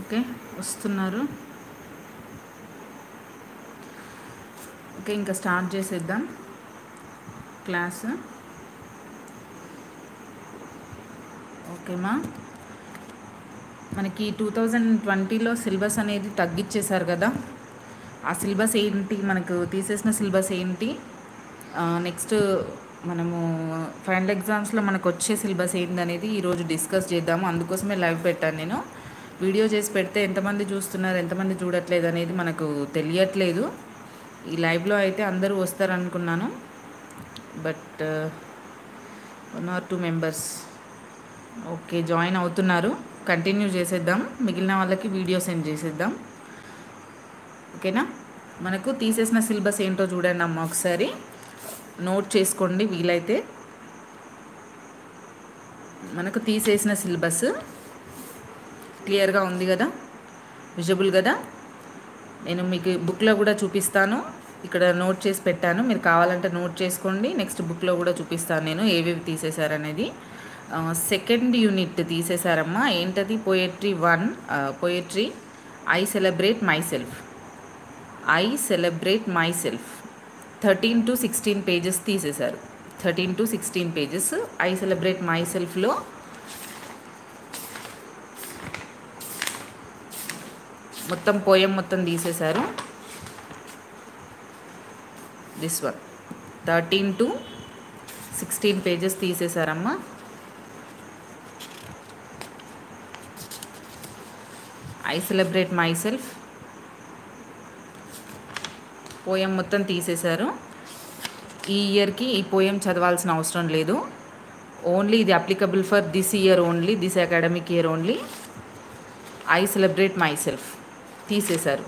okay వస్తున్నారు okay ఇంకా start చేసేద్దాం క్లాస్ ఓకేమా మనకి టూ థౌజండ్ ట్వంటీలో సిలబస్ అనేది తగ్గించేశారు కదా ఆ సిలబస్ ఏంటి మనకు తీసేసిన సిలబస్ ఏంటి నెక్స్ట్ మనము ఫైనల్ ఎగ్జామ్స్లో మనకు వచ్చే సిలబస్ ఏంటి అనేది ఈరోజు డిస్కస్ చేద్దాము అందుకోసమే లైవ్ పెట్టాను నేను వీడియో చేసి పెడితే ఎంతమంది చూస్తున్నారు ఎంతమంది చూడట్లేదు అనేది మనకు తెలియట్లేదు ఈ లైవ్లో అయితే అందరూ వస్తారనుకున్నాను but one or two members okay join అవుతున్నారు కంటిన్యూ చేసేద్దాం మిగిలిన వాళ్ళకి వీడియో సెండ్ చేసేద్దాం ఓకేనా మనకు తీసేసిన సిలబస్ ఏంటో చూడండి అమ్మ ఒకసారి నోట్ చేసుకోండి వీలైతే మనకు తీసేసిన సిలబస్ క్లియర్గా ఉంది కదా విజిబుల్ కదా నేను మీకు బుక్లో కూడా చూపిస్తాను ఇక్కడ నోట్ చేసి పెట్టాను మీరు కావాలంటే నోట్ చేసుకోండి నెక్స్ట్ బుక్లో కూడా చూపిస్తాను నేను ఏవేవి తీసేశారనేది సెకండ్ యూనిట్ తీసేశారమ్మా ఏంటది poetry one poetry I celebrate myself I celebrate myself thirteen to sixteen pages తీసేశారు thirteen to sixteen pages I celebrate మై సెల్ఫ్లో మొత్తం పోయం మొత్తం తీసేశారు this one thirteen to sixteen pages తీసేశారమ్మా I celebrate myself poem మొత్తం తీసేశారు ఈ ఇయర్కి ఈ పోయం చదవాల్సిన అవసరం లేదు ఓన్లీ ఇది applicable for this year only this academic year only I celebrate myself తీసేశారు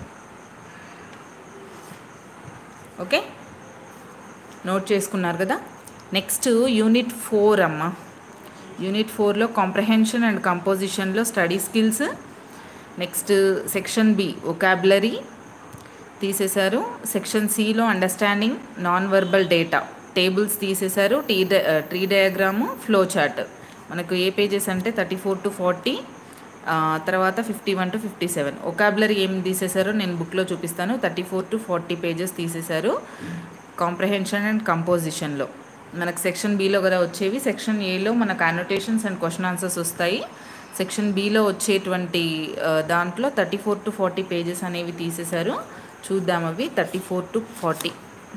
ఓకే నోట్ చేసుకున్నారు కదా నెక్స్ట్ యూనిట్ ఫోర్ అమ్మ యూనిట్ ఫోర్లో కాంప్రహెన్షన్ అండ్ కంపోజిషన్లో study skills next section B vocabulary తీసేశారు సెక్షన్ సిలో understanding non verbal data tables తీసేశారు T tree diagram flow chart మనకు ఏ పేజెస్ అంటే థర్టీ ఫోర్ టు ఫార్టీ తర్వాత fifty one to fifty seven vocabulary ఏం తీసేశారో నేను బుక్లో చూపిస్తాను thirty four to forty pages తీసేశారు కాంప్రహెన్షన్ అండ్ కంపోజిషన్లో మనకు సెక్షన్ బిలో కదా వచ్చేవి సెక్షన్ ఏలో మనకు అనోటేషన్స్ అండ్ క్వశ్చన్ ఆన్సర్స్ వస్తాయి సెక్షన్ బిలో వచ్చేటువంటి దాంట్లో thirty four to forty pages అనేవి తీసేశారు చూద్దాం అవి thirty four to forty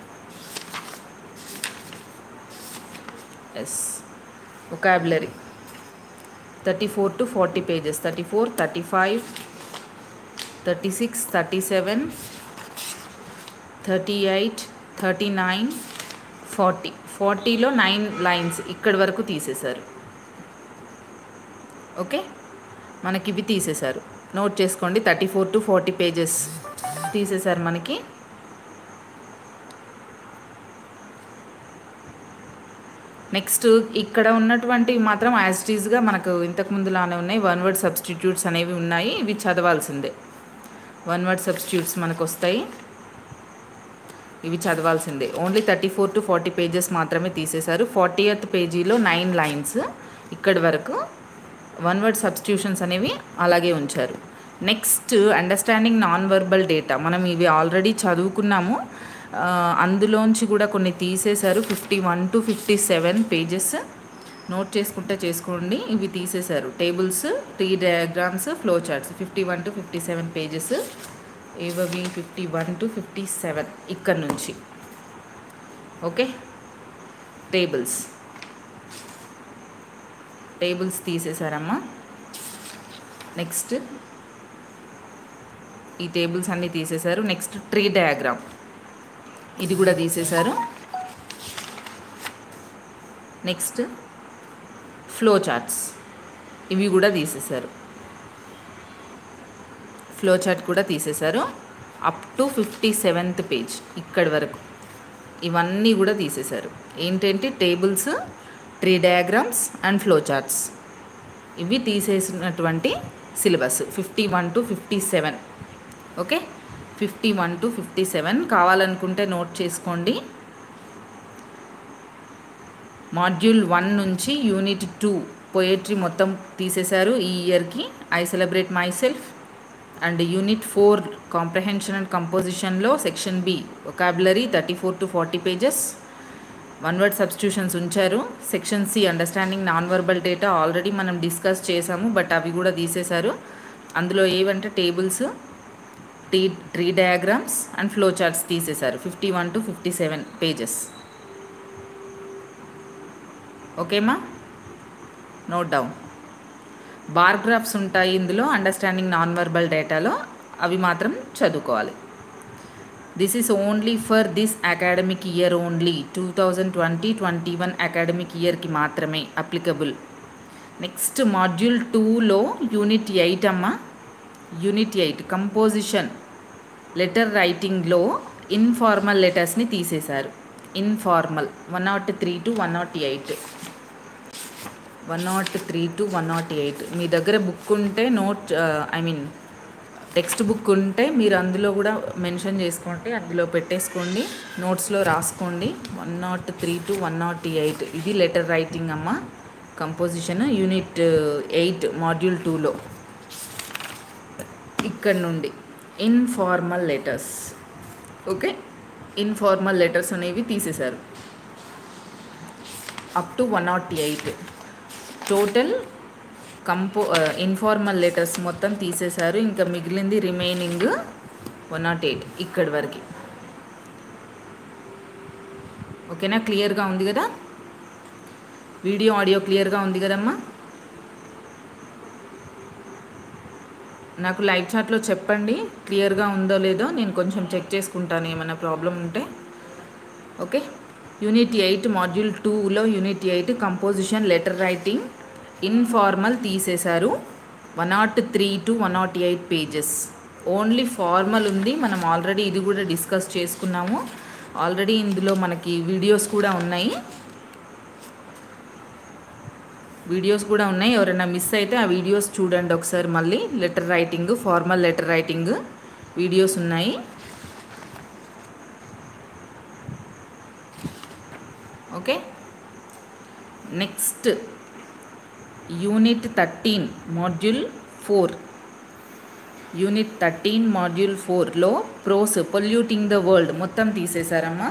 yes vocabulary thirty four to forty pages thirty four thirty five thirty six thirty seven thirty eight thirty nine forty ఫార్టీలో nine lines ఇక్కడి వరకు తీసేశారు okay మనకి ఇవి తీసేశారు నోట్ చేసుకోండి thirty four to forty pages తీసేశారు మనకి నెక్స్ట్ ఇక్కడ ఉన్నటువంటివి మాత్రం యాజ్ టీజ్గా మనకు ఇంతకు ముందులానే ఉన్నాయి వన్ వర్డ్ సబ్స్టిట్యూట్స్ అనేవి ఉన్నాయి ఇవి చదవాల్సిందే వన్ వర్డ్ సబ్స్టిట్యూట్స్ మనకు వస్తాయి ఇవి చదవాల్సిందే only thirty four to forty pages మాత్రమే తీసేశారు ఫార్టీ ఎత్ పేజీలో నైన్ లైన్స్ ఇక్కడి వరకు వన్ వర్డ్ సబ్స్టిట్యూషన్స్ అనేవి అలాగే ఉంచారు next understanding non verbal data మనం ఇవి ఆల్రెడీ చదువుకున్నాము అందులోంచి కూడా కొన్ని తీసేశారు fifty one to fifty seven pages note చేసుకుంటే చేసుకోండి ఇవి తీసేశారు tables T diagrams flow charts fifty one to fifty seven pages ఏవవి fifty one to fifty seven ఇక్కడ నుంచి ఓకే టేబుల్స్ టేబుల్స్ తీసేశారమ్మా నెక్స్ట్ ఈ టేబుల్స్ అన్నీ తీసేశారు నెక్స్ట్ ట్రీ డయాగ్రామ్ ఇది కూడా తీసేశారు నెక్స్ట్ ఫ్లో చార్ట్స్ ఇవి కూడా తీసేశారు ఫ్లో చార్ట్ కూడా తీసేశారు up to fifty seventh page ఇక్కడి వరకు ఇవన్నీ కూడా తీసేశారు ఏంటంటే tables tree diagrams and flow charts ఇవి తీసేసినటువంటి syllabus fifty one to fifty seven okay fifty one to fifty seven కావాలనుకుంటే నోట్ చేసుకోండి మాడ్యూల్ వన్ నుంచి యూనిట్ టూ పోయట్రీ మొత్తం తీసేశారు ఈ ఇయర్కి I celebrate myself and unit four comprehension and కంపోజిషన్లో section B vocabulary thirty four to forty pages one word substitutions ఉంచారు section C understanding non verbal data already మనం discuss చేసాము but అవి కూడా తీసేశారు అందులో ఏవంటే tables T tree diagrams and flow charts తీసేశారు fifty one to fifty seven pages ఓకేమా నోట్ డౌన్ బార్ గ్రాఫ్స్ ఉంటాయి ఇందులో అండర్స్టాండింగ్ నాన్ వర్బల్ డేటాలో అవి మాత్రం చదువుకోవాలి this is only for this academic year only two thousand twenty twenty one academic ఇయర్కి మాత్రమే అప్లికబుల్ నెక్స్ట్ మాడ్యూల్ టూలో యూనిట్ ఎయిట్ అమ్మ యూనిట్ ఎయిట్ కంపోజిషన్ లెటర్ రైటింగ్లో ఇన్ఫార్మల్ లెటర్స్ని తీసేశారు informal one not three to one not eight one not three to one not eight మీ దగ్గర book ఉంటే note I mean textbook ఉంటే మీరు అందులో కూడా మెన్షన్ చేసుకోండి అందులో పెట్టేసుకోండి నోట్స్లో రాసుకోండి one not three to one not eight ఇది లెటర్ రైటింగ్ అమ్మ కంపోజిషన్ యూనిట్ ఎయిట్ మాడ్యూల్ టూలో ఇక్కడ నుండి informal letters okay informal letters అనేవి తీసేశారు up to one not eight total కంపో ఇన్ఫార్మల్ లెటర్స్ మొత్తం తీసేశారు ఇంకా మిగిలింది రిమైనింగ్ వన్ నాట్ ఎయిట్ ఇక్కడి వరకు ఓకేనా క్లియర్గా ఉంది కదా వీడియో ఆడియో క్లియర్గా ఉంది కదమ్మా నాకు లైవ్ చాట్లో చెప్పండి క్లియర్గా ఉందో లేదో నేను కొంచెం చెక్ చేసుకుంటాను ఏమైనా ప్రాబ్లం ఉంటే ఓకే యూనిట్ ఎయిట్ మాడ్యూల్ టూలో unit eight composition letter writing informal తీసేశారు one not three to one not eight pages only formal ఉంది మనం ఆల్రెడీ ఇది కూడా డిస్కస్ చేసుకున్నాము ఆల్రెడీ ఇందులో మనకి వీడియోస్ కూడా ఉన్నాయి వీడియోస్ కూడా ఉన్నాయి ఎవరైనా మిస్ అయితే ఆ వీడియోస్ చూడండి ఒకసారి మళ్ళీ letter writing formal letter writing videos ఉన్నాయి okay next unit thirteen module four unit thirteen module ఫోర్లో ప్రోస్ పొల్యూటింగ్ ద వరల్డ్ మొత్తం తీసేశారమ్మా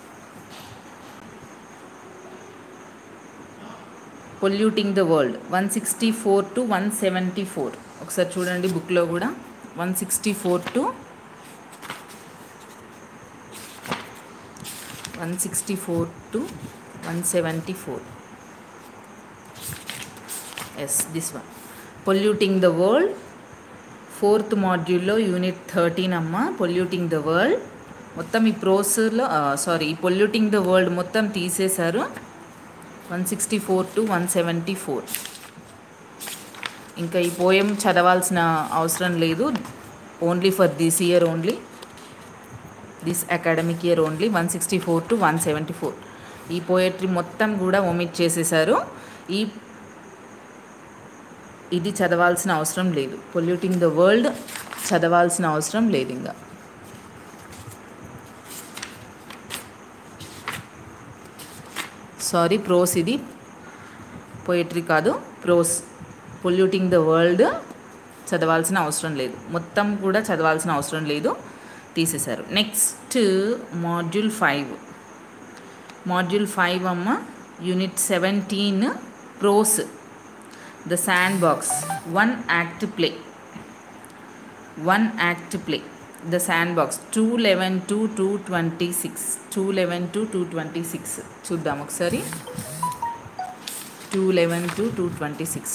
polluting the world one sixty four to one seventy four ఒకసారి చూడండి బుక్లో కూడా one sixty four to one sixty four to one seventy four yes this one polluting the world fourth మాడ్యూల్లో unit thirteen అమ్మ polluting the world మొత్తం ఈ ప్రోస్లో sorry ఈ పొల్యూటింగ్ ద వరల్డ్ మొత్తం తీసేశారు one sixty four to one seventy four ఇంకా ఈ పోయం చదవాల్సిన అవసరం లేదు only for this year only this academic year only one sixty four to one seventy four ఈ పోయట్రీ మొత్తం కూడా ఒమిట్ చేసేసారు ఈ ఇది చదవాల్సిన అవసరం లేదు పొల్యూటింగ్ ద వరల్డ్ చదవాల్సిన అవసరం లేదు ఇంకా సారీ ప్రోస్ ఇది పోయిటరీ కాదు ప్రోస్ పొల్యూటింగ్ ద వరల్డ్ చదవాల్సిన అవసరం లేదు మొత్తం కూడా చదవాల్సిన అవసరం లేదు తీసేశారు next module five module five అమ్మ unit seventeen prose the sandbox one act play one act play the sandbox two eleven to two twenty six two eleven to two twenty six చూద్దాం ఒకసారి two eleven to two twenty six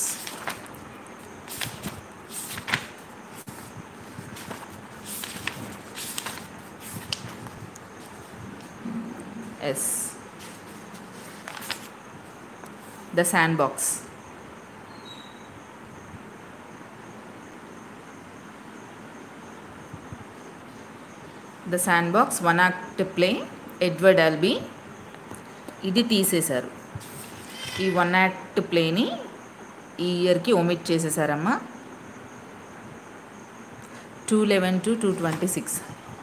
yes the sandbox the sandbox one act play Edward Albee ఇది తీసేశారు ఈ one act ప్లేని ఈ ఇయర్కి omit చేసేసారమ్మా two eleven to two twenty six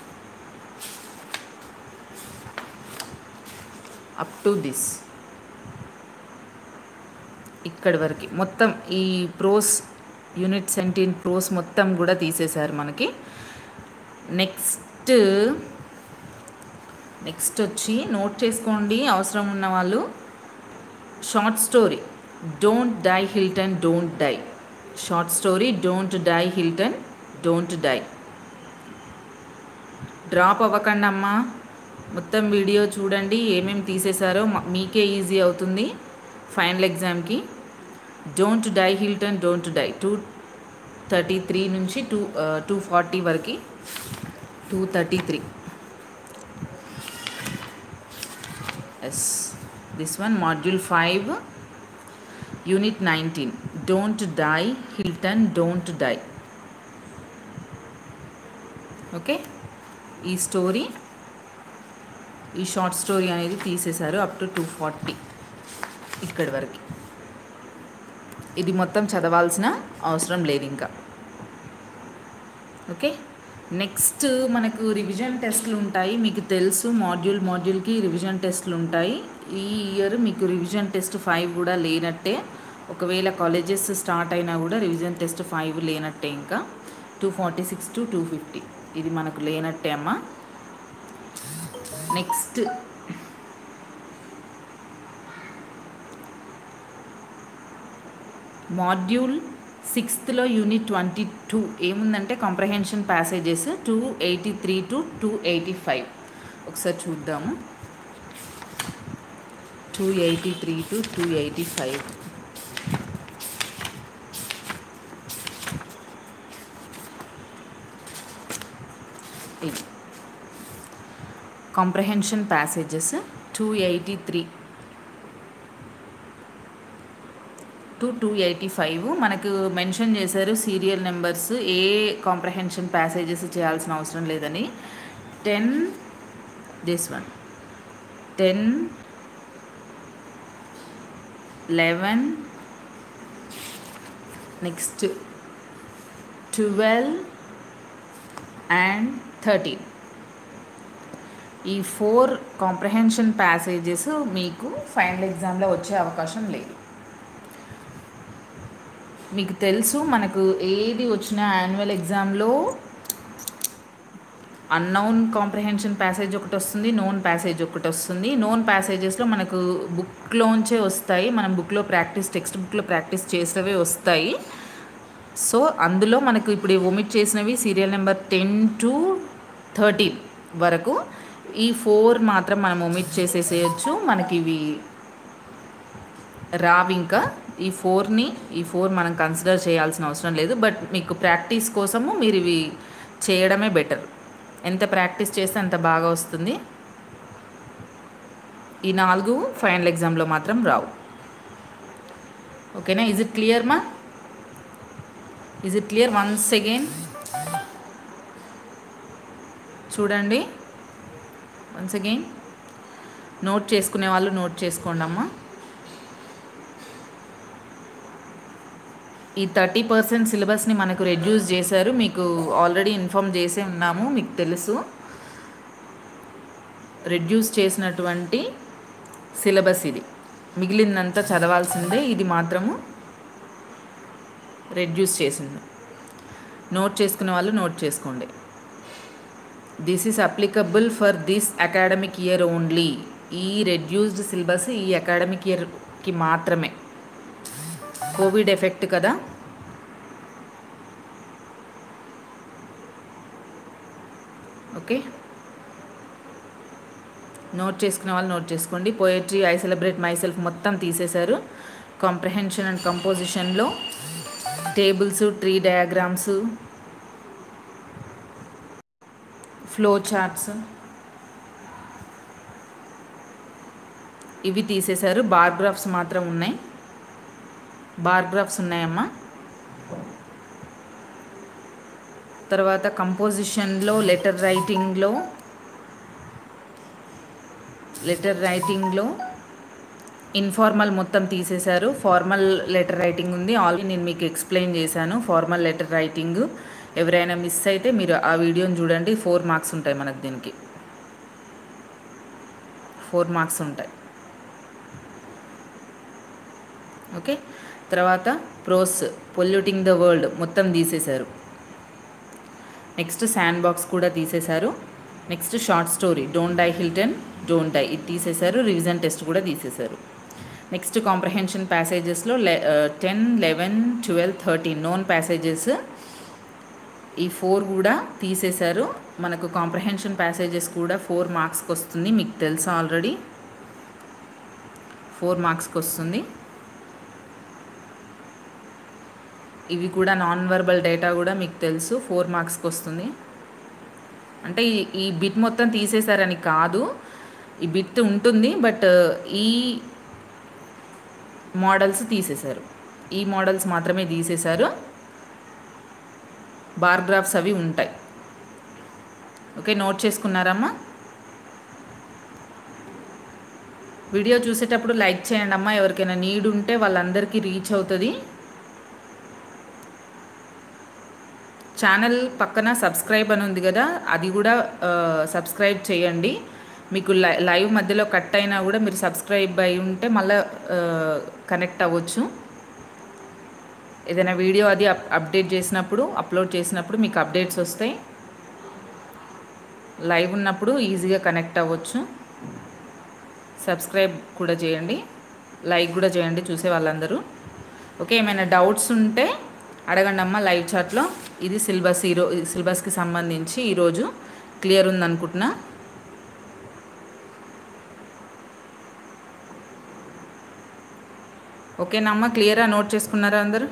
up to this ఇక్కడి వరకు మొత్తం ఈ ప్రోస్ యూనిట్ సెవెంటీన్ ప్రోస్ మొత్తం కూడా తీసేశారు మనకి నెక్స్ట్ నెక్స్ట్ వచ్చి నోట్ చేసుకోండి అవసరం ఉన్న వాళ్ళు short story don't die Hilton don't die short story don't die Hilton don't die drop అవ్వకండి అమ్మా మొత్తం వీడియో చూడండి ఏమేమి తీసేశారో మ- మీకే ఈజీ అవుతుంది ఫైనల్ ఎగ్జామ్కి don't die Hilton don't die two thirty three నుంచి టూ టూ ఫార్టీ వరకు two thirty three yes this one module five unit nineteen don't die Hilton don't die okay ఈ స్టోరీ ఈ షార్ట్ స్టోరీ అనేది తీసేశారు up to two forty ఇక్కడి వరకు ఇది మొత్తం చదవాల్సిన అవసరం లేదు ఇంకా ఓకే నెక్స్ట్ మనకు రివిజన్ టెస్ట్లు ఉంటాయి మీకు తెలుసు మాడ్యూల్ మాడ్యూల్కి రివిజన్ టెస్ట్లు ఉంటాయి ఈ ఇయర్ మీకు రివిజన్ టెస్ట్ ఫైవ్ కూడా లేనట్టే ఒకవేళ కాలేజెస్ స్టార్ట్ అయినా కూడా రివిజన్ టెస్ట్ ఫైవ్ లేనట్టే ఇంకా two forty six to two fifty ఇది మనకు లేనట్టే అమ్మా నెక్స్ట్ మాడ్యూల్ సిక్స్త్లో యూనిట్ ట్వంటీ టూ ఏముందంటే comprehension passages two eighty three to two eighty five ఒకసారి చూద్దాము two eighty three to two eighty five ఇది comprehension passages two eighty three to two eighty five మనకు మెన్షన్ చేశారు serial numbers ఏ comprehension passages చేయాల్సిన అవసరం లేదని ten this one ten eleven next twelve and thirteen ఈ ఫోర్ కాంప్రహెన్షన్ ప్యాసేజెస్ మీకు final ఎగ్జామ్లో వచ్చే అవకాశం లేదు మీకు తెలుసు మనకు ఏది వచ్చినా యాన్యువల్ ఎగ్జామ్లో అన్నౌన్ కాంప్రహెన్షన్ ప్యాసేజ్ ఒకటి వస్తుంది నోన్ ప్యాసేజ్ ఒకటి వస్తుంది నోన్ ప్యాసేజెస్లో మనకు బుక్లోంచే వస్తాయి మనం బుక్లో ప్రాక్టీస్ టెక్స్ట్ బుక్లో ప్రాక్టీస్ చేసేవే వస్తాయి సో అందులో మనకు ఇప్పుడు ఒమిట్ చేసినవి serial number ten to thirteen వరకు ఈ ఫోర్ మాత్రం మనం ఒమిట్ చేసేసేయచ్చు మనకి ఇవి రావు ఇంకా ఈ ఫోర్ని ఈ ఫోర్ మనం కన్సిడర్ చేయాల్సిన అవసరం లేదు బట్ మీకు ప్రాక్టీస్ కోసము మీరు ఇవి చేయడమే బెటర్ ఎంత ప్రాక్టీస్ చేస్తే అంత బాగా వస్తుంది ఈ నాలుగు ఫైనల్ ఎగ్జామ్లో మాత్రం రావు ఓకేనా ఇజ్ ఇట్ క్లియర్ మా is it clear once again చూడండి వన్స్ అగైన్ నోట్ చేసుకునే వాళ్ళు నోట్ చేసుకోండి అమ్మా ఈ థర్టీ పర్సెంట్ సిలబస్ని మనకు రెడ్యూస్ చేశారు మీకు ఆల్రెడీ ఇన్ఫామ్ చేసే ఉన్నాము మీకు తెలుసు రెడ్యూస్ చేసినటువంటి సిలబస్ ఇది మిగిలిందంతా చదవాల్సిందే ఇది మాత్రము రెడ్యూస్ చేసింది నోట్ చేసుకునే వాళ్ళు నోట్ చేసుకోండి this is applicable for this academic year only ఈ రెడ్యూస్డ్ సిలబస్ ఈ అకాడమిక్ ఇయర్కి మాత్రమే కోవిడ్ ఎఫెక్ట్ కదా ఓకే నోట్ చేసుకునే వాళ్ళు నోట్ చేసుకోండి poetry I celebrate myself మొత్తం తీసేశారు కాంప్రహెన్షన్ అండ్ కంపోజిషన్లో tables tree diagrams flow charts ఇవి తీసేశారు బార్ గ్రాఫ్స్ మాత్రం ఉన్నాయి బార్ గ్రాఫ్స్ ఉన్నాయమ్మా తర్వాత కంపోజిషన్లో లెటర్ రైటింగ్లో లెటర్ రైటింగ్లో ఇన్ఫార్మల్ మొత్తం తీసేశారు ఫార్మల్ లెటర్ రైటింగ్ ఉంది ఆల్రెడీ నేను మీకు ఎక్స్ప్లెయిన్ చేశాను ఫార్మల్ లెటర్ రైటింగ్ ఎవరైనా మిస్ అయితే మీరు ఆ వీడియోని చూడండి ఫోర్ మార్క్స్ ఉంటాయి మనకు దీనికి ఫోర్ మార్క్స్ ఉంటాయి ఓకే తర్వాత ప్రోస్ పొల్యూటింగ్ ద వరల్డ్ మొత్తం తీసేశారు నెక్స్ట్ శాండ్ బాక్స్ కూడా తీసేశారు next short story don't die Hilton don't die ఇది తీసేశారు రివిజన్ టెస్ట్ కూడా తీసేశారు నెక్స్ట్ కాంప్రహెన్షన్ ప్యాసేజెస్లో లె ten eleven twelve thirteen known passages ఈ ఫోర్ కూడా తీసేశారు మనకు కాంప్రహెన్షన్ ప్యాసేజెస్ కూడా ఫోర్ మార్క్స్కి వస్తుంది మీకు తెలుసా ఆల్రెడీ ఫోర్ మార్క్స్కి వస్తుంది ఇవి కూడా నాన్ వర్బల్ డేటా కూడా మీకు తెలుసు ఫోర్ మార్క్స్కి వస్తుంది అంటే ఈ ఈ బిట్ మొత్తం తీసేశారని కాదు ఈ బిట్ ఉంటుంది బట్ ఈ మోడల్స్ తీసేశారు ఈ మోడల్స్ మాత్రమే తీసేశారు బార్ గ్రాఫ్స్ అవి ఉంటాయి ఓకే నోట్ చేసుకున్నారమ్మా వీడియో చూసేటప్పుడు లైక్ చేయండి అమ్మా ఎవరికైనా నీడ్ ఉంటే వాళ్ళందరికీ రీచ్ అవుతుంది ఛానల్ పక్కన సబ్స్క్రైబ్ అని ఉంది కదా అది కూడా సబ్స్క్రైబ్ చేయండి మీకు లై లైవ్ మధ్యలో కట్ అయినా కూడా మీరు సబ్స్క్రైబ్ అయి ఉంటే మళ్ళీ కనెక్ట్ అవ్వచ్చు ఏదైనా వీడియో అది అప్ అప్డేట్ చేసినప్పుడు అప్లోడ్ చేసినప్పుడు మీకు అప్డేట్స్ వస్తాయి లైవ్ ఉన్నప్పుడు ఈజీగా కనెక్ట్ అవ్వచ్చు సబ్స్క్రైబ్ కూడా చేయండి లైక్ కూడా చేయండి చూసే వాళ్ళందరూ ఓకే ఏమైనా డౌట్స్ ఉంటే అడగండి అమ్మ లైవ్ చాట్లో ఇది సిలబస్ ఈరో సిలబస్కి సంబంధించి ఈరోజు క్లియర్ ఉందనుకుంటున్నా ఓకేనమ్మా క్లియరా నోట్ చేసుకున్నారా అందరూ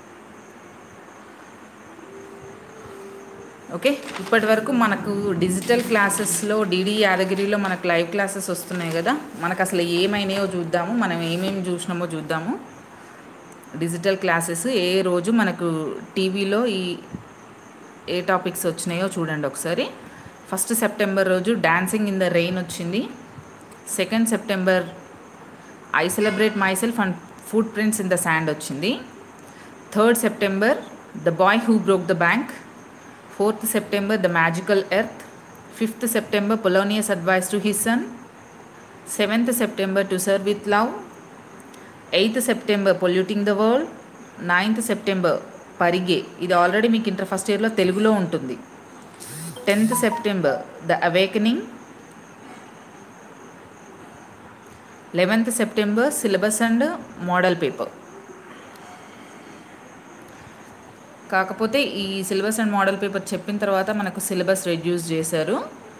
ఓకే ఇప్పటి వరకు మనకు డిజిటల్ క్లాసెస్లో డిడి యాదగిరిలో మనకు లైవ్ క్లాసెస్ వస్తున్నాయి కదా మనకు అసలు ఏమైనాయో చూద్దాము మనం ఏమేమి చూసినామో చూద్దాము డిజిటల్ క్లాసెస్ ఏ రోజు మనకు టీవీలో ఈ ఏ టాపిక్స్ వచ్చినాయో చూడండి ఒకసారి ఫస్ట్ సెప్టెంబర్ రోజు డాన్సింగ్ ఇన్ ద రెయిన్ వచ్చింది second September I celebrate myself and footprints in the sand వచ్చింది third September the boy who broke the bank fourth September the magical earth fifth September Polonius advice to his son seventh September to serve with love eighth September polluting the world ninth September Parige ఇది already మీకు inter first ఇయర్లో తెలుగులో ఉంటుంది tenth September the awakening eleventh September syllabus and model paper కాకపోతే ఈ syllabus and model paper చెప్పిన తర్వాత మనకు సిలబస్ రెడ్యూస్ చేశారు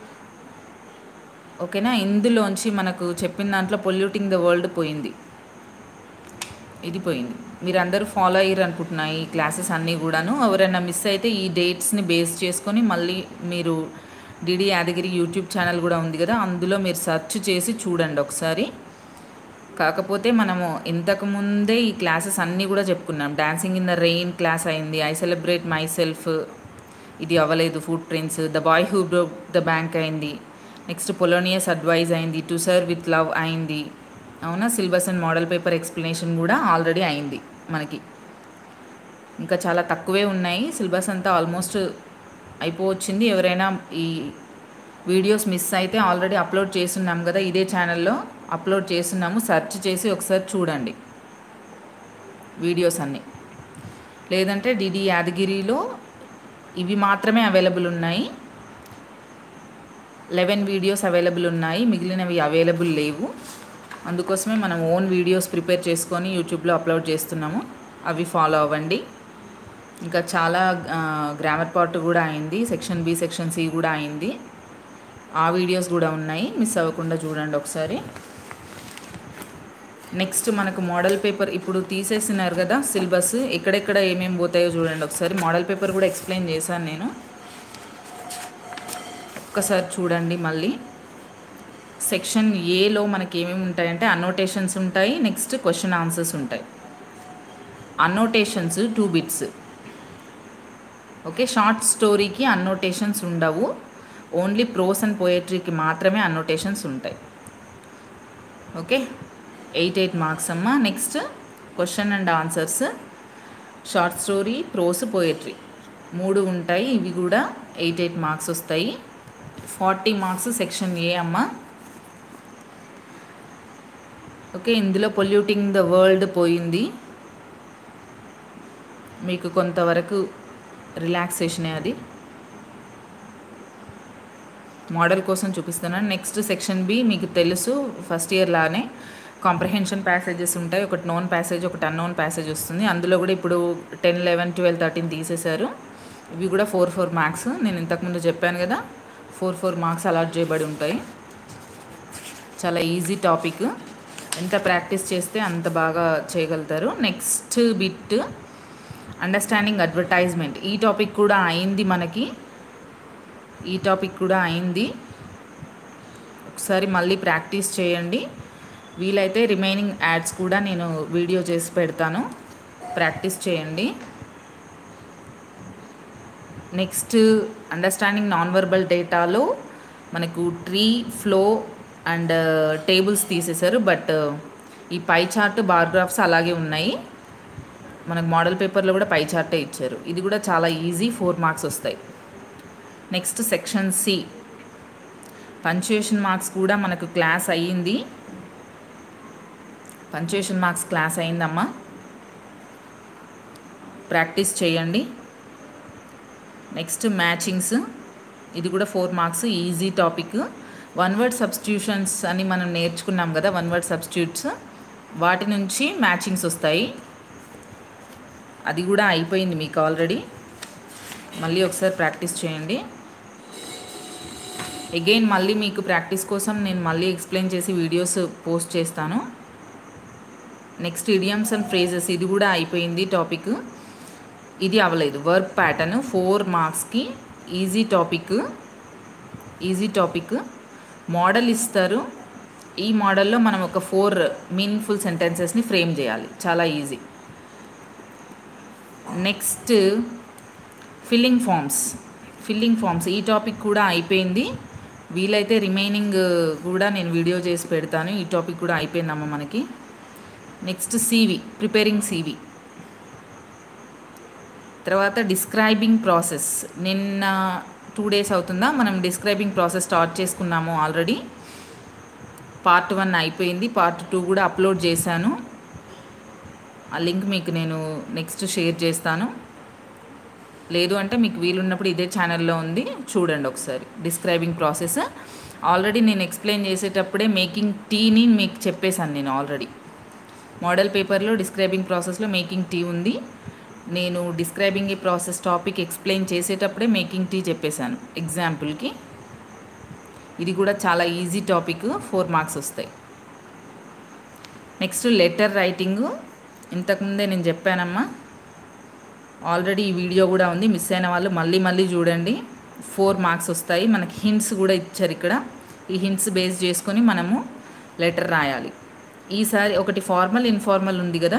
ఓకేనా ఇందులోంచి మనకు చెప్పిన దాంట్లో పొల్యూటింగ్ ద వరల్డ్ పోయింది ఇది పోయింది మీరు అందరూ ఫాలో అయ్యారు అనుకుంటున్నా ఈ క్లాసెస్ అన్నీ కూడాను ఎవరైనా మిస్ అయితే ఈ డేట్స్ని బేస్ చేసుకొని మళ్ళీ మీరు డిడి యాదగిరి యూట్యూబ్ ఛానల్ కూడా ఉంది కదా అందులో మీరు సెర్చ్ చేసి చూడండి ఒకసారి కాకపోతే మనము ఇంతకు ముందే ఈ క్లాసెస్ అన్నీ కూడా చెప్పుకున్నాం dancing in the rain class అయింది ఐ సెలబ్రేట్ మై సెల్ఫ్ ఇది అవ్వలేదు footprints the boy who broke the bank అయింది నెక్స్ట్ పొలోనియస్ అడ్వైజ్ అయింది టు సర్వ్ విత్ లవ్ అయింది అవునా syllabus and model paper explanation కూడా ఆల్రెడీ అయింది మనకి ఇంకా చాలా తక్కువే ఉన్నాయి సిలబస్ అంతా ఆల్మోస్ట్ అయిపోవచ్చింది ఎవరైనా ఈ వీడియోస్ మిస్ అయితే ఆల్రెడీ అప్లోడ్ చేస్తున్నాం కదా ఇదే ఛానల్లో అప్లోడ్ చేస్తున్నాము సెర్చ్ చేసి ఒకసారి చూడండి వీడియోస్ అన్నీ లేదంటే డిడి యాదగిరిలో ఇవి మాత్రమే అవైలబుల్ ఉన్నాయి లెవెన్ వీడియోస్ అవైలబుల్ ఉన్నాయి మిగిలినవి అవైలబుల్ లేవు అందుకోసమే మనం ఓన్ వీడియోస్ ప్రిపేర్ చేసుకొని యూట్యూబ్లో అప్లోడ్ చేస్తున్నాము అవి ఫాలో అవ్వండి ఇంకా చాలా గ్రామర్ పార్ట్ కూడా అయింది సెక్షన్ బి సెక్షన్ సి కూడా అయింది ఆ వీడియోస్ కూడా ఉన్నాయి మిస్ అవ్వకుండా చూడండి ఒకసారి నెక్స్ట్ మనకు మోడల్ పేపర్ ఇప్పుడు తీసేసినారు కదా సిలబస్ ఎక్కడెక్కడ ఏమేమి పోతాయో చూడండి ఒకసారి మోడల్ పేపర్ కూడా ఎక్స్ప్లెయిన్ చేశాను నేను ఒక్కసారి చూడండి మళ్ళీ సెక్షన్ ఏలో మనకి ఏమేమి ఉంటాయంటే అన్నోటేషన్స్ ఉంటాయి నెక్స్ట్ క్వశ్చన్ ఆన్సర్స్ ఉంటాయి annotations two bits okay short స్టోరీకి అన్నోటేషన్స్ ఉండవు ఓన్లీ ప్రోస్ అండ్ పోయట్రీకి మాత్రమే అన్నోటేషన్స్ ఉంటాయి ఓకే ఎయిట్ ఎయిట్ మార్క్స్ అమ్మ next question and answers short story prose poetry మూడు ఉంటాయి ఇవి కూడా ఎయిట్ ఎయిట్ మార్క్స్ వస్తాయి ఫార్టీ మార్క్స్ సెక్షన్ ఏ అమ్మ ఓకే ఇందులో పొల్యూటింగ్ ద వరల్డ్ పోయింది మీకు కొంతవరకు రిలాక్సేషనే అది మోడల్ కోసం చూపిస్తున్నాను నెక్స్ట్ సెక్షన్ బి మీకు తెలుసు ఫస్ట్ ఇయర్ లానే కాంప్రహెన్షన్ ప్యాసేజెస్ ఉంటాయి ఒకటి నోన్ ప్యాసేజ్ ఒకటి అన్నోన్ ప్యాసేజ్ వస్తుంది అందులో కూడా ఇప్పుడు టెన్ లెవెన్ ట్వెల్వ్ థర్టీన్ తీసేశారు ఇవి కూడా ఫోర్ ఫోర్ మార్క్స్ నేను ఇంతకుముందు చెప్పాను కదా ఫోర్ ఫోర్ మార్క్స్ అలాట్ చేయబడి ఉంటాయి చాలా ఈజీ టాపిక్ ఎంత ప్రాక్టీస్ చేస్తే అంత బాగా చేయగలుగుతారు నెక్స్ట్ బిట్ అండర్స్టాండింగ్ అడ్వర్టైజ్మెంట్ ఈ టాపిక్ కూడా అయింది మనకి ఈ టాపిక్ కూడా అయింది ఒకసారి మళ్ళీ ప్రాక్టీస్ చేయండి వీలైతే రిమైనింగ్ యాడ్స్ కూడా నేను వీడియో చేసి పెడతాను ప్రాక్టీస్ చేయండి నెక్స్ట్ అండర్స్టాండింగ్ నాన్ వర్బల్ డేటాలో మనకు ట్రీ ఫ్లో అండ్ టేబుల్స్ తీసేశారు బట్ ఈ పై చార్ట్ బార్గ్రాఫ్స్ అలాగే ఉన్నాయి మనకు మోడల్ పేపర్లో కూడా పై చార్టే ఇచ్చారు ఇది కూడా చాలా ఈజీ ఫోర్ మార్క్స్ వస్తాయి next section C punctuation marks కూడా మనకు క్లాస్ అయ్యింది పంచుయేషన్ మార్క్స్ క్లాస్ అయిందమ్మా ప్రాక్టీస్ చేయండి నెక్స్ట్ మ్యాచింగ్స్ ఇది కూడా four marks easy topic one word substitutions అని మనం నేర్చుకున్నాం కదా వన్ వర్డ్ సబ్స్టిట్యూట్స్ వాటి నుంచి మ్యాచింగ్స్ వస్తాయి అది కూడా అయిపోయింది మీకు ఆల్రెడీ మళ్ళీ ఒకసారి ప్రాక్టీస్ చేయండి అగైన్ మళ్ళీ మీకు ప్రాక్టీస్ కోసం నేను మళ్ళీ ఎక్స్ప్లెయిన్ చేసి వీడియోస్ పోస్ట్ చేస్తాను నెక్స్ట్ ఇడియమ్స్ అండ్ ఫ్రేజెస్ ఇది కూడా అయిపోయింది టాపిక్ ఇది అవ్వలేదు వర్క్ ప్యాటర్న్ ఫోర్ మార్క్స్కి easy topic easy topic model ఇస్తారు ఈ మోడల్లో మనం ఒక ఫోర్ మీనింగ్ఫుల్ సెంటెన్సెస్ని ఫ్రేమ్ చేయాలి చాలా easy next filling forms filling forms ఈ టాపిక్ కూడా అయిపోయింది వీలైతే రిమైనింగ్ కూడా నేను వీడియో చేసి పెడతాను ఈ టాపిక్ కూడా అయిపోయిందమ్మ మనకి నెక్స్ట్ సీవీ ప్రిపేరింగ్ సీవీ తర్వాత డిస్క్రైబింగ్ ప్రాసెస్ నిన్న టూ డేస్ అవుతుందా మనం డిస్క్రైబింగ్ ప్రాసెస్ స్టార్ట్ చేసుకున్నాము ఆల్రెడీ పార్ట్ వన్ అయిపోయింది పార్ట్ టూ కూడా అప్లోడ్ చేశాను ఆ లింక్ మీకు నేను నెక్స్ట్ షేర్ చేస్తాను లేదు అంటే మీకు వీలున్నప్పుడు ఇదే ఛానల్లో ఉంది చూడండి ఒకసారి డిస్క్రైబింగ్ ప్రాసెస్ ఆల్రెడీ నేను ఎక్స్ప్లెయిన్ చేసేటప్పుడే మేకింగ్ టీని మీకు చెప్పేశాను నేను ఆల్రెడీ మోడల్ పేపర్లో డిస్క్రైబింగ్ ప్రాసెస్లో మేకింగ్ టీ ఉంది నేను డిస్క్రైబింగ్ ఈ ప్రాసెస్ టాపిక్ ఎక్స్ప్లెయిన్ చేసేటప్పుడే మేకింగ్ టీ చెప్పేశాను ఎగ్జాంపుల్కి ఇది కూడా చాలా ఈజీ టాపిక్ ఫోర్ మార్క్స్ వస్తాయి నెక్స్ట్ లెటర్ రైటింగ్ ఇంతకుముందే నేను చెప్పానమ్మా ఆల్రెడీ ఈ వీడియో కూడా ఉంది మిస్ అయిన వాళ్ళు మళ్ళీ మళ్ళీ చూడండి ఫోర్ మార్క్స్ వస్తాయి మనకి హింట్స్ కూడా ఇచ్చారు ఇక్కడ ఈ హింట్స్ బేస్ చేసుకొని మనము లెటర్ రాయాలి ఈసారి ఒకటి ఫార్మల్ ఇన్ఫార్మల్ ఉంది కదా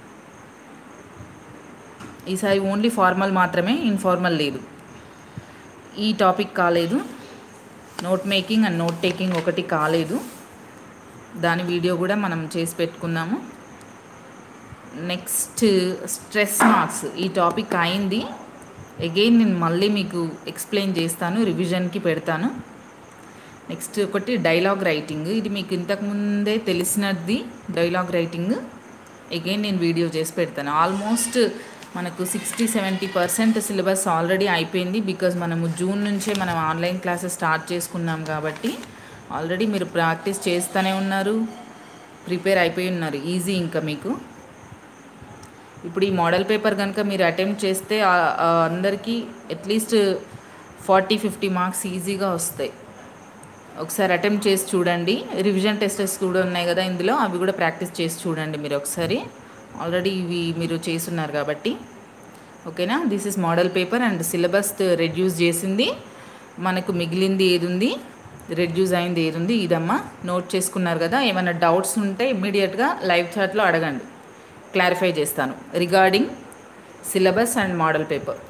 ఈసారి ఓన్లీ ఫార్మల్ మాత్రమే ఇన్ఫార్మల్ లేదు ఈ టాపిక్ కాలేదు note making and note taking ఒకటి కాలేదు దాని వీడియో కూడా మనం చేసి పెట్టుకున్నాము నెక్స్ట్ స్ట్రెస్ మార్క్స్ ఈ టాపిక్ అయింది అగైన్ నేను మళ్ళీ మీకు ఎక్స్ప్లెయిన్ చేస్తాను రివిజన్కి పెడతాను నెక్స్ట్ ఒకటి డైలాగ్ రైటింగ్ ఇది మీకు ఇంతకుముందే తెలిసినది డైలాగ్ రైటింగ్ అగైన్ నేను వీడియో చేసి పెడతాను ఆల్మోస్ట్ మనకు sixty seventy percent syllabus already అయిపోయింది బికాజ్ మనము జూన్ నుంచే మనం ఆన్లైన్ క్లాసెస్ స్టార్ట్ చేసుకున్నాం కాబట్టి ఆల్రెడీ మీరు ప్రాక్టీస్ చేస్తూనే ఉన్నారు ప్రిపేర్ అయిపోయి ఉన్నారు ఈజీ ఇంకా మీకు ఇప్పుడు ఈ మోడల్ పేపర్ కనుక మీరు అటెంప్ట్ చేస్తే ఆ- ఆ అందరికీ అట్లీస్ట్ ఫార్టీ ఫిఫ్టీ మార్క్స్ ఈజీగా వస్తాయి ఒకసారి అటెంప్ట్ చేసి చూడండి రివిజన్ టెస్టెస్ కూడా ఉన్నాయి కదా ఇందులో అవి కూడా ప్రాక్టీస్ చేసి చూడండి మీరు ఒకసారి ఆల్రెడీ ఇవి మీరు చేసున్నారు కాబట్టి ఓకేనా this is model paper and syllabus reduce చేసింది మనకు మిగిలింది ఏది ఉంది రెడ్యూస్ అయింది ఏది ఉంది ఇదమ్మా నోట్ చేసుకున్నారు కదా ఏమైనా డౌట్స్ ఉంటే ఇమ్మీడియట్గా లైవ్ చాట్లో అడగండి క్లారిఫై చేస్తాను regarding syllabus and model paper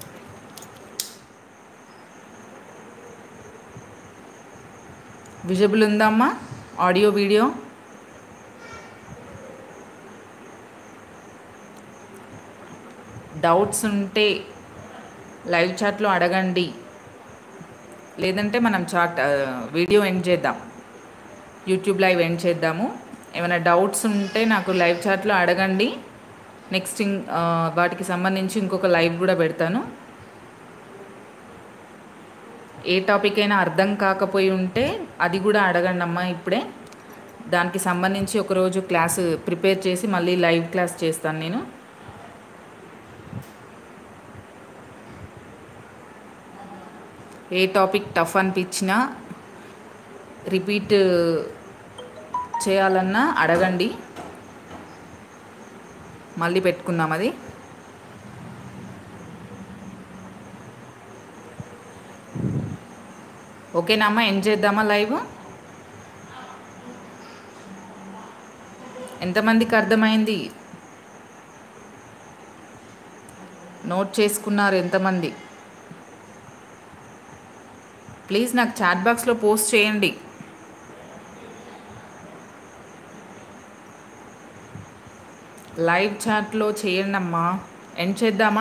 visible ఉందమ్మా ఆడియో వీడియో డౌట్స్ ఉంటే లైవ్ చాట్లో అడగండి లేదంటే మనం చాట్ వీడియో ఎండ్ చేద్దాం యూట్యూబ్ లైవ్ ఎండ్ చేద్దాము ఏమైనా డౌట్స్ ఉంటే నాకు లైవ్ చాట్లో అడగండి నెక్స్ట్ ఇం- ఆ, వాటికి సంబంధించి ఇంకొక లైవ్ కూడా పెడతాను ఏ టాపిక్ అయినా అర్థం కాకపోయి ఉంటే అది కూడా అడగండి అమ్మా ఇప్పుడే దానికి సంబంధించి ఒకరోజు క్లాస్ ప్రిపేర్ చేసి మళ్ళీ లైవ్ క్లాస్ చేస్తాను నేను ఏ టాపిక్ టఫ్ అనిపించినా రిపీట్ చేయాలన్నా అడగండి మళ్ళీ పెట్టుకుందాం అది ఓకేనా అమ్మా ఎండ్ చేద్దామా లైవ్ ఎంతమందికి అర్థమైంది నోట్ చేసుకున్నారు ఎంతమంది ప్లీజ్ నాకు చాట్ బాక్స్లో పోస్ట్ చేయండి లైవ్ చాట్లో చేయండి అమ్మా ఎండ్ చేద్దామా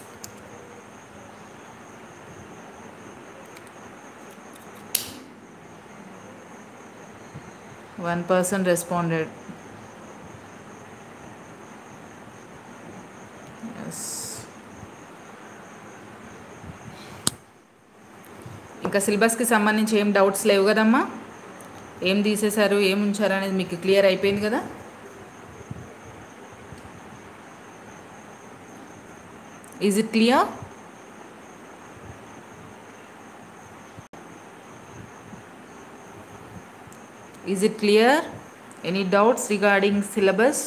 వన్ పర్సన్ రెస్పాండెడ్ ఇంకా సిలబస్కి సంబంధించి ఏం డౌట్స్ లేవు కదమ్మా ఏం తీసేశారు ఏం ఉంచారు అనేది మీకు క్లియర్ అయిపోయింది కదా is it clear is it clear any doubts regarding syllabus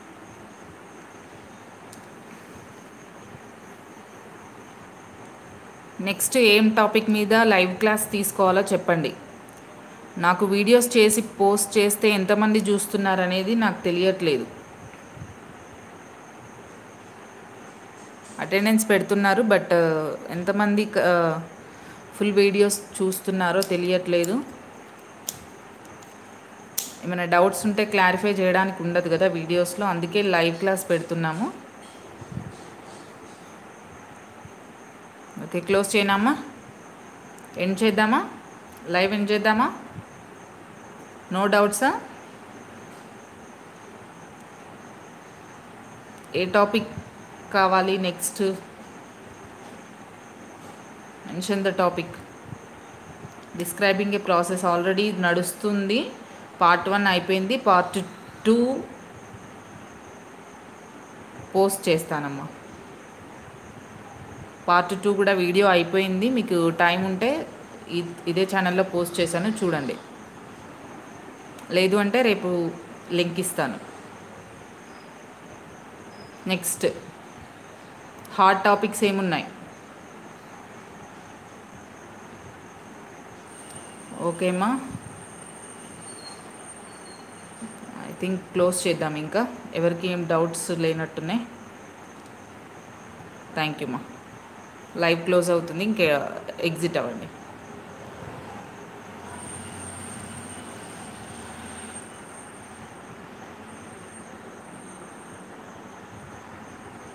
next ఏం టాపిక్ మీద లైవ్ క్లాస్ తీసుకోవాలో చెప్పండి నాకు వీడియోస్ చేసి పోస్ట్ చేస్తే ఎంతమంది చూస్తున్నారు అనేది నాకు తెలియట్లేదు అటెండెన్స్ పెడుతున్నారు బట్ ఎంతమంది ఫుల్ వీడియోస్ చూస్తున్నారో తెలియట్లేదు ఏమైనా డౌట్స్ ఉంటే క్లారిఫై చేయడానికి ఉండదు కదా వీడియోస్లో అందుకే లైవ్ క్లాస్ పెడుతున్నాము ఓకే క్లోజ్ చేయనామా ఎండ్ చేద్దామా లైవ్ ఎండ్ చేద్దామా నో డౌట్సా ఏ టాపిక్ కావాలి next mention the topic describing a process already నడుస్తుంది పార్ట్ వన్ అయిపోయింది పార్ట్ టూ పోస్ట్ చేస్తానమ్మా పార్ట్ టూ కూడా వీడియో అయిపోయింది మీకు టైం ఉంటే ఇ- ఇదే ఛానల్లో పోస్ట్ చేశాను చూడండి లేదు అంటే రేపు లింక్ ఇస్తాను నెక్స్ట్ హాట్ టాపిక్స్ ఏమున్నాయి ఓకేమా ఐ థింక్ క్లోజ్ చేద్దాం ఇంకా ఎవరికి ఏం డౌట్స్ లేనట్టున్నాయి థ్యాంక్ యూ మా లైవ్ క్లోజ్ అవుతుంది ఇంకా ఎగ్జిట్ అవ్వండి